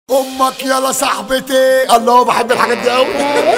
امك يلا صاحبتي الله بحب الحاجات دي قوي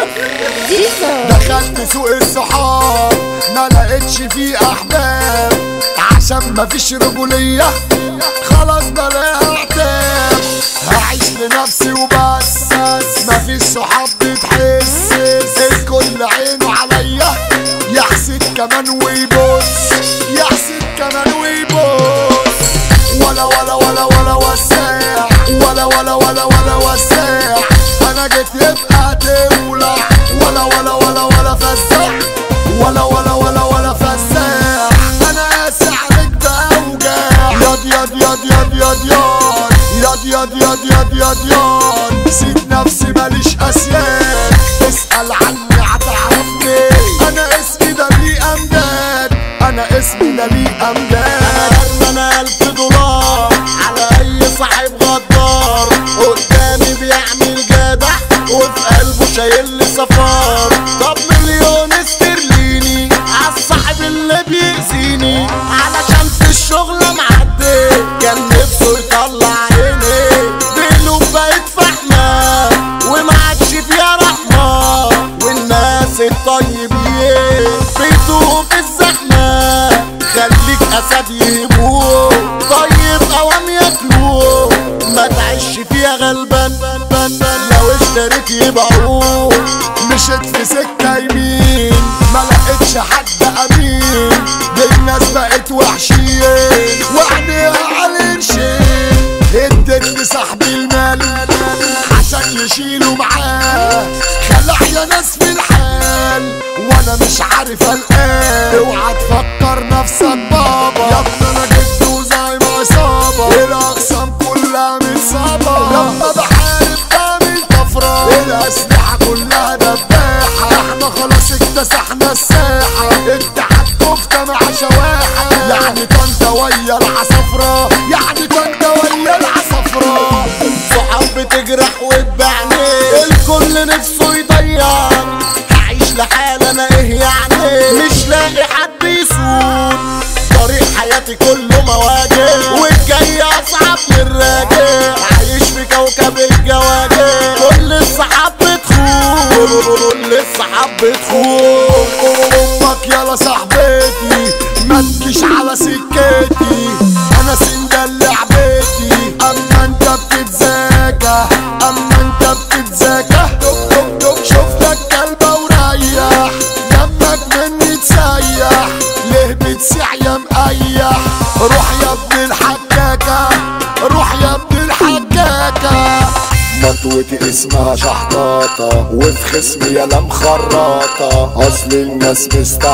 زيزو دخلت سوق الصحاب ما لقيتش فيه احباب عشان ما فيش رجولية خلاص بلاها اعتاب هعيش لنفسي وبس ما فيش صحاب بتحس الكل عينه عليا يحسد كمان ويبص يحسد كمان ويبص ولا ولا ولا ولا وساع ولا ولا ولا ولا وساع انا جيت يبقى تولع ولا ولا ولا ولا فزاع ولا ولا ولا ولا فزاع انا قاسي عليك باوجاع ياض ياض ياض ياض ياض ياض ياض ياض ياض ياض ياض ياض نسيت نفسي ماليش اسياد اسال عني هتعرفني انا اسمي ده ليه امجاد انا اسمي ده ليه امجاد انا الف دولار على اي صاحب غدار قدامي بيعمل جدع وفي قلبه شايل لي صفار طب مليون استرليني عالصاحب اللي بيأذيني علشان في الشغل معدي كان نفسه يطلع عيني بقلوب بقت فحمة وما عادش فيها رحمة والناس الطيبين بيتوه في الزحمة خليك اسد يهبوه طيب اوام ياكلوه ما تعيش فيها غلبان لو اشتريت يبيعوه مشيت في سكة يمين ما لقيتش حد امين دي الناس بقت وحشين وعينيها على الشين اديت لصاحبي المال عشان يشيلوا معاه خلع يا ناس في الحال وانا مش عارف القاه اوعى تفكر نفسك بابا يا ابني انا جبته زي ما عصابة الاقسام كلها متصابة لما بحارب بعمل طفرة الاسلحة كلها دباحة احنا خلاص اكتسحنا الساحة اتحاد كفتة مع شواحة يعني طنطا ويا العصفرة يعني طنطا ويا العصفرة صحاب بتجرح وتبعني الكل نفسه يضيعني هعيش لحالي انا ايه يعني مش لاقي حد يسود طريق حياتي كله مواجه والجاي اصعب من الراجع عايش في كوكب الجواجع كل الصحاب بتخون كل الصحاب بتخون امك يلا صاحبتي ما تجيش على سكتي انا سندل لعبتي اما انت بتتذاكى اما انت بتتذاكى دب دب دب شوف لك كلبه وريح دمك مني تسيح ليه بتسيح يا مقيح روح يا ابن الحكاكه روح يا ابن الحكاكه مطوتي اسمها شحطاطة وفي خصمي يالا مخرطة أصل الناس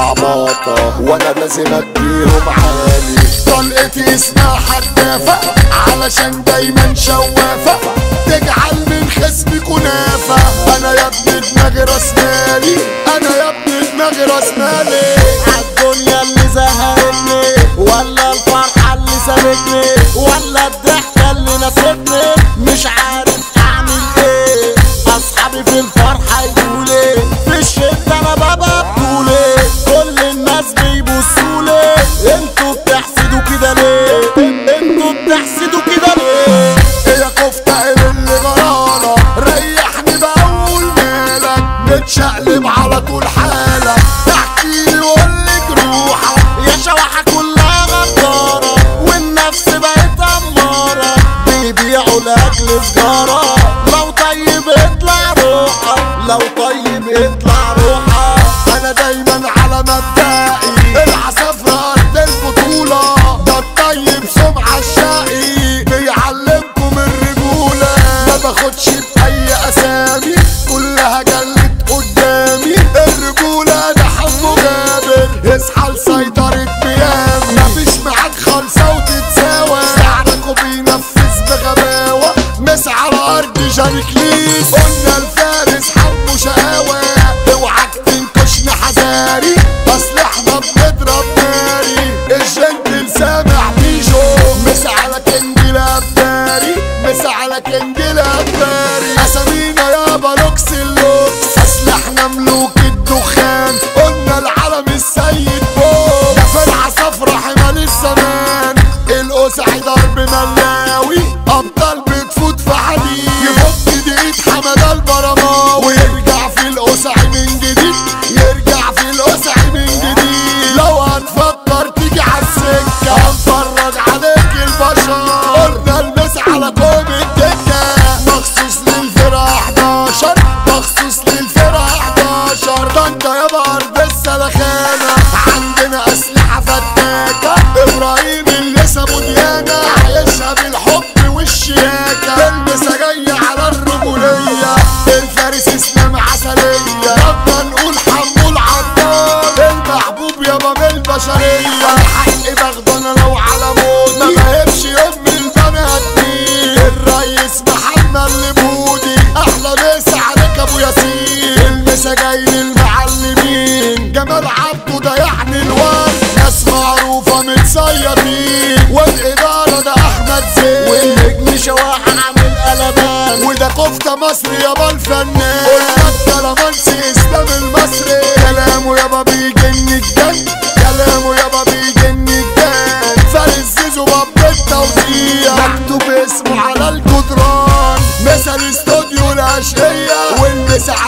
مستعبطة وأنا لازم أديهم عالي طلقتي اسمها حدافة علشان دايما شوافة تجعل من خصمي كنافة أنا يا ابن دماغي راس مالي أنا يا ابن دماغي راس مالي عالدنيا اللي زهقتني ولا الفرحة اللي سابتني ولا الضحكة اللي نستني مش عارف اعمل ايه اصحابي في الفرحة يقولوا ايه في الشدة انا بابا بطولي كل الناس بيبصولي انتوا بتحسدوا كده ليه انتوا بتحسدوا كده ليه يا كفتة اللي غرانة ريحني بقول مالك متشقلب على طول حالك احكيلي وقولي جروحك يا شواحة كلها غدارة والنفس بقت أمارة بيبيعوا لأجل سجارة لو طيب اطلع روحك لو طيب اطلع روحك انا دايما على مبدئي العصافرة قد البطولة ده الطيب سمعة الشقي بيعلمكم الرجولة ما باخدش بأي أسامي كلها جلت قدامي الرجولة ده حمو جابر اصحى لسيطرة ميامي مفيش معاك خالصة وتتساوى سعرك وبينفذ بغباوة مس على أرض جانكليس قلنا الفارس حمو شقاوة اوعك تنكشنا حذاري اصل احنا بنضرب ناري الجنتل سامع بيجو مس على كينج الابداري مس على كينج الابداري اسامينا يابا لوكس اللوكس اصل احنا ملوك الدخان قلنا العالم السيد بوك ده فرحة صفرة حمال الزمان القسع ضرب ملاوي ابطال بتفوت في حديد مفتى مصري يابا الفنان قلنا الكلامانسي اسلام المصري كلامه يابا بيجن الجن كلامه يابا بيجن الجن فارس زيزو باب التوزيع مكتوب اسمه على الجدران مثل استوديو الاشقية والمسا